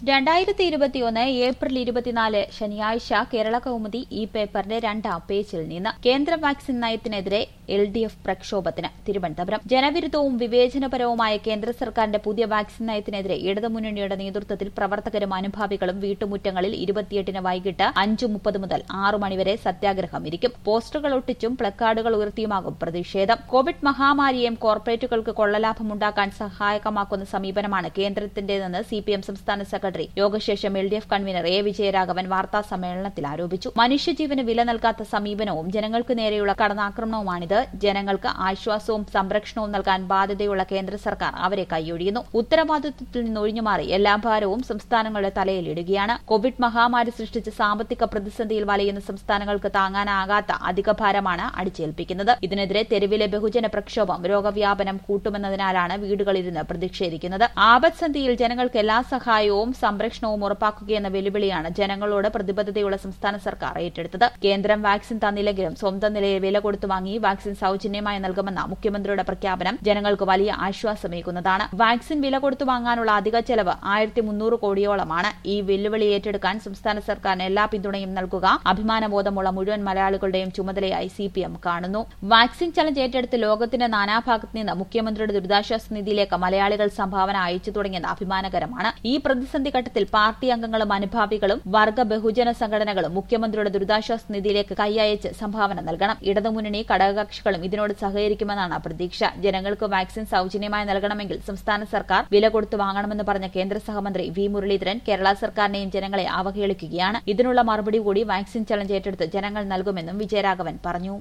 രണ്ടായിരത്തി ഇരുപത്തിയൊന്ന് ഏപ്രിൽ ഇരുപത്തിനാല് ശനിയാഴ്ച കേരള കൗമുദി ഈ പേപ്പറിന്റെ രണ്ടാം പേജിൽ നിന്ന് കേന്ദ്ര വാക്സിൻ നയത്തിനെതിരെ എൽ ഡി എഫ് പ്രക്ഷോഭത്തിന് തിരുവനന്തപുരം ജനവിരുദ്ധവും വിവേചനപരവുമായ കേന്ദ്ര സർക്കാരിന്റെ പുതിയ വാക്സിൻ നയത്തിനെതിരെ ഇടതുമുന്നണിയുടെ നേതൃത്വത്തിൽ പ്രവർത്തകരും അനുഭാവികളും വീട്ടുമുറ്റങ്ങളിൽ ഇരുപത്തിയെട്ടിന് വൈകിട്ട് അഞ്ചു മുപ്പത് മുതൽ ആറു മണിവരെ സത്യാഗ്രഹം ഇരിക്കും പോസ്റ്ററുകൾ ഒട്ടിച്ചും പ്ലക്കാർഡുകൾ ഉയർത്തിയുമാകും പ്രതിഷേധം കോവിഡ് മഹാമാരിയെയും കോർപ്പറേറ്റുകൾക്ക് കൊള്ളലാഭമുണ്ടാക്കാൻ സഹായകമാക്കുന്ന സമീപനമാണ് കേന്ദ്രത്തിന്റേതെന്ന് സിപിഎം സംസ്ഥാന സെക്രട്ടറി യോഗശേഷം L D F convenor A Vijayaraghavan വാർത്താ സമ്മേളനത്തിൽ ആരോപിച്ചു മനുഷ്യജീവന് വില നൽകാത്ത സമീപനവും ജനങ്ങൾക്ക് നേരെയുള്ള കടന്നാക്രമണവുമാണിത് ജനങ്ങൾക്ക് ആശ്വാസവും സംരക്ഷണവും നൽകാൻ ബാധ്യതയുള്ള കേന്ദ്ര സർക്കാർ അവരെ കൈയൊഴിയുന്നു ഉത്തരവാദിത്വത്തിൽ നിന്ന് ഒഴിഞ്ഞുമാറി എല്ലാ ഭാരവും സംസ്ഥാനങ്ങളുടെ തലയിലിടുകയാണ് കോവിഡ് മഹാമാരി സൃഷ്ടിച്ച സാമ്പത്തിക പ്രതിസന്ധിയിൽ വലയുന്ന സംസ്ഥാനങ്ങൾക്ക് താങ്ങാനാകാത്ത അധിക ഭാരമാണ് അടിച്ചേൽപ്പിക്കുന്നത് ഇതിനെതിരെ തെരുവിലെ ബഹുജന പ്രക്ഷോഭം രോഗവ്യാപനം കൂട്ടുമെന്നതിനാലാണ് വീടുകളിരുന്ന് പ്രതിഷേധിക്കുന്നത് ആപത്സന്ധിയിൽ ജനങ്ങൾക്ക് എല്ലാ സഹായവും സംരക്ഷണവും ഉറപ്പാക്കുകയെന്ന വെല്ലുവിളിയാണ് ജനങ്ങളോട് പ്രതിബദ്ധതയുള്ള സംസ്ഥാന സർക്കാർ ഏറ്റെടുത്തത് കേന്ദ്രം വാക്സിൻ തന്നില്ലെങ്കിലും സ്വന്തം നിലയിൽ വില കൊടുത്തു വാങ്ങി വാക്സിൻ സൌജന്യമായി നൽകുമെന്ന മുഖ്യമന്ത്രിയുടെ പ്രഖ്യാപനം ജനങ്ങൾക്ക് വലിയ ആശ്വാസമേകുന്നതാണ് വാക്സിൻ വില കൊടുത്തു വാങ്ങാനുള്ള അധിക ചെലവ് ആയിരത്തി മുന്നൂറ് കോടിയോളമാണ് ഈ വെല്ലുവിളി ഏറ്റെടുക്കാൻ സംസ്ഥാന സർക്കാരിന് എല്ലാ പിന്തുണയും നൽകുക അഭിമാനബോധമുള്ള മുഴുവൻ മലയാളികളുടെയും ചുമതലയായി സി പി എം കാണുന്നു വാക്സിൻ ചലഞ്ച് ഏറ്റെടുത്ത് ലോകത്തിന്റെ നാനാഭാഗത്ത് നിന്ന് മുഖ്യമന്ത്രിയുടെ ദുരിതാശ്വാസ നിധിയിലേക്ക് മലയാളികൾ സംഭാവന അയച്ചു തുടങ്ങിയത് അഭിമാനകരമാണ് ഈ പ്രതിസന്ധി ഘട്ടത്തിൽ പാർട്ടി അംഗങ്ങളും അനുഭാവികളും വർഗ ബഹുജന സംഘടനകളും മുഖ്യമന്ത്രിയുടെ ദുരിതാശ്വാസ നിധിയിലേക്ക് കൈയയച്ച് സംഭാവന നൽകണം ഇടതുമുന്നണി ഘടകകക്ഷികളും ഇതിനോട് സഹകരിക്കുമെന്നാണ് പ്രതീക്ഷ ജനങ്ങൾക്ക് വാക്സിൻ സൌജന്യമായി നൽകണമെങ്കിൽ സംസ്ഥാന സർക്കാർ വില കൊടുത്തു വാങ്ങണമെന്ന് പറഞ്ഞ കേന്ദ്ര സഹമന്ത്രി വി മുരളീധരൻ കേരള സർക്കാരിനെയും ജനങ്ങളെ അവഹേളിക്കുകയാണ് ഇതിനുള്ള മറുപടി കൂടി വാക്സിൻ ചലഞ്ച് ഏറ്റെടുത്ത് ജനങ്ങൾ നൽകുമെന്നും വിജയരാഘവൻ പറഞ്ഞു